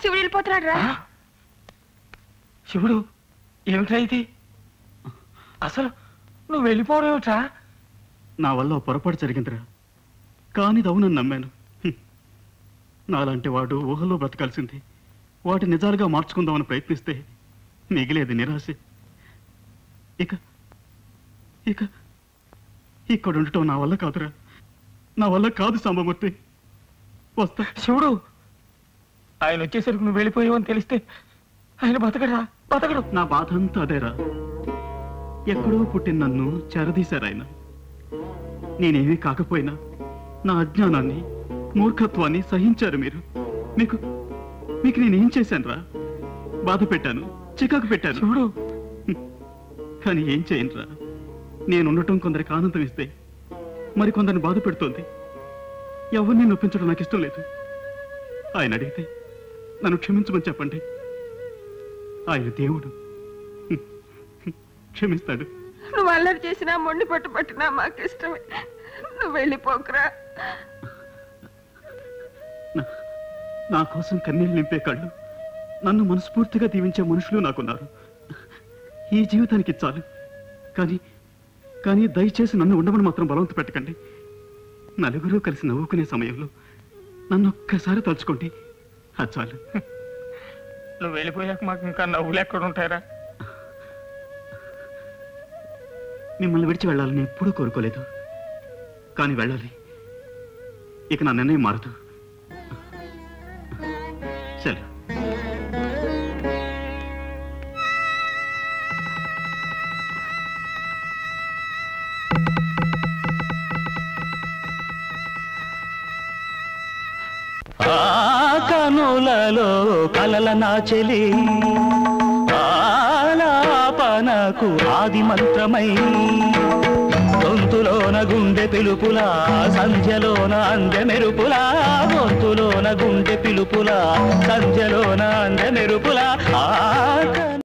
శివుడు వెళ్ళిపోతున్నాడు రా ఆ? శివుడు ఏమిట్రా ఇది అసలు నువ్వు వెళ్ళిపోవడం ఏమిట్రా నా వల్ల ఓ పొరపాటు జరిగిందిరా కానీ ఇది అవునని నమ్మాను హ్మ్. నాలాంటి వాడు ఊహలో బ్రతకాల్సింది వాటి నిజాలుగా మార్చుకుందామని ప్రయత్నిస్తే మిగిలేది నిరాశ ఇక ఇక ఇక్కడ ఉండటం నా వల్ల కాదురా నా వల్ల కాదు సాంబమూర్తి వస్తా శివుడు ఆయన వచ్చేసరికి నువ్వు వెళ్ళిపోయావని తెలిస్తే ఆయన బతకడా బతకడు నా బాధ అంతా అదేరా ఎక్కడో పుట్టిన నన్ను చెరదీశారు ఆయన నేనేమీ కాకపోయినా నా అజ్ఞానాన్ని మూర్ఖత్వాన్ని సహించారు మీరు మీకు మీకు నేనేం చేశాను రా బాధ పెట్టాను చికాకు పెట్టాను శివుడు కానీ ఏం చేయను రా నేను ఉండటం కొందరికి ఆనందం ఇస్తే మరి కొందరిని బాధ పెడుతోంది ఎవరిని నొప్పించడం నాకు ఇష్టం లేదు ఆయన అడిగితే నన్ను క్షమించమని చెప్పండి ఆయన దేవుడు క్షమిస్తాడు నువ్వు అల్లరి చేసినా మొండి పట్టు పట్టినా మాకు ఇష్టమే నువ్వు వెళ్ళిపోకురా నా- నా కోసం కన్నీళ్ళు నింపే కళ్ళు నన్ను మనస్ఫూర్తిగా దీవించే మనుషులు నాకున్నారు ఈ జీవితానికి చాలు కానీ కానీ దయచేసి నన్ను ఉండమని మాత్రం బలవంత పెట్టకండి నలుగురు కలిసి నవ్వుకునే సమయంలో నన్ను ఒక్కసారి తలుచుకోండి అది చాలు నువ్వు వెళ్ళిపోయాక మాకు ఇంకా నవ్వులు ఎక్కడ ఉంటాయరా మిమ్మల్ని విడిచి వెళ్ళాలని ఎప్పుడూ కోరుకోలేదు కానీ వెళ్ళాలి ఇక నా నిర్ణయం మారదు సరే ఆ కనులలో కలల నాచెలి ఆలాపనకు ఆది మంత్రమై గొంతులోన గుండె పిలుపులా సంధ్యలోన అందె మెరుపులా గొంతులోన గుండె పిలుపులా సంధ్యలోన అందె మెరుపులా ఆ